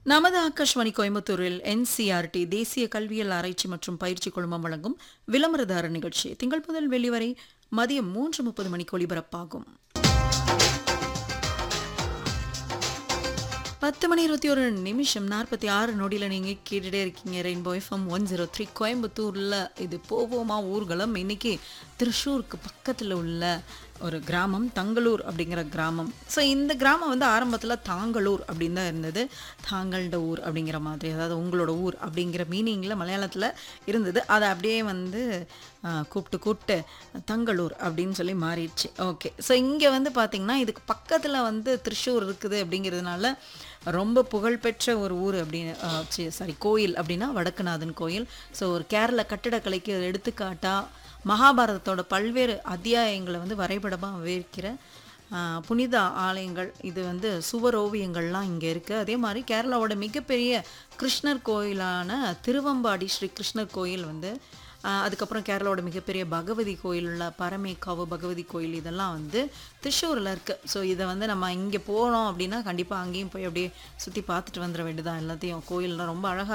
நமது ஆகாஷ்வாணி கோயம்புத்தூரில் என்சிஆர்டி தேசிய கல்வியல் ஆராய்ச்சி மற்றும் பயிற்சி குழுமம் வழங்கும் விளம்பரதார நிகழ்ச்சி திங்கள் முதல் வெள்ளி வரை மதியம் மூன்று முப்பது மணிக்கு ஒலிபரப்பாகும் பத்து மணி இருபத்தி ஒரு நிமிஷம் நாற்பத்தி ஆறு நொடியில் நீங்கள் கேட்டுட்டே இருக்கீங்க rainbow FM one zero three கோயம்புத்தூரில் இது போவோமா ஊர்வலம் இன்னைக்கு திருஷூருக்கு பக்கத்தில் உள்ள ஒரு கிராமம் தங்களூர் அப்படிங்கிற கிராமம் ஸோ இந்த கிராமம் வந்து ஆரம்பத்தில் தாங்களூர் அப்படின்னு தான் இருந்தது தாங்கள்ட ஊர் அப்படிங்கிற மாதிரி அதாவது உங்களோட ஊர் அப்படிங்கிற மீனிங்கில் மலையாளத்தில் இருந்தது அதை அப்படியே வந்து ஆ, கூப்பிட்டு கூப்பிட்டு தங்களூர் அப்படின்னு சொல்லி மாறிடுச்சு ஓகே ஸோ இங்கே வந்து பார்த்திங்கன்னா இதுக்கு பக்கத்தில் வந்து திருஷூர் இருக்குது அப்படிங்கிறதுனால ரொம்ப புகழ்பெற்ற ஒரு ஊர் அப்படின்னு சாரி கோயில் அப்படின்னா வடக்குநாதன் கோயில் ஸோ ஒரு கேரள கட்டிடக்கலைக்கு ஒரு எடுத்துக்காட்டா மகாபாரதத்தோட பல்வேறு அத்தியாயங்களை வந்து வரைபடமாக விவரிக்கிற ஆஹ், புனித ஆலயங்கள் இது வந்து சுவர் ஓவியங்கள்லாம் இங்கே இருக்குது அதே மாதிரி கேரளாவோட மிகப்பெரிய கிருஷ்ணர் கோயிலான திருவம்பாடி ஸ்ரீ கிருஷ்ணர் கோயில் வந்து ஆஹ், அதுக்கப்புறம் கேரளாவோட மிகப்பெரிய பகவதி கோயில் உள்ள பரமேக்காவு பகவதி கோயில் இதெல்லாம் வந்து திருஷூரில் இருக்குது ஸோ இதை வந்து நம்ம இங்கே போனோம் அப்படின்னா கண்டிப்பாக அங்கேயும் போய் அப்படியே சுற்றி பார்த்துட்டு வந்துட வேண்டியதான் எல்லாத்தையும் கோயிலெலாம் ரொம்ப அழகாக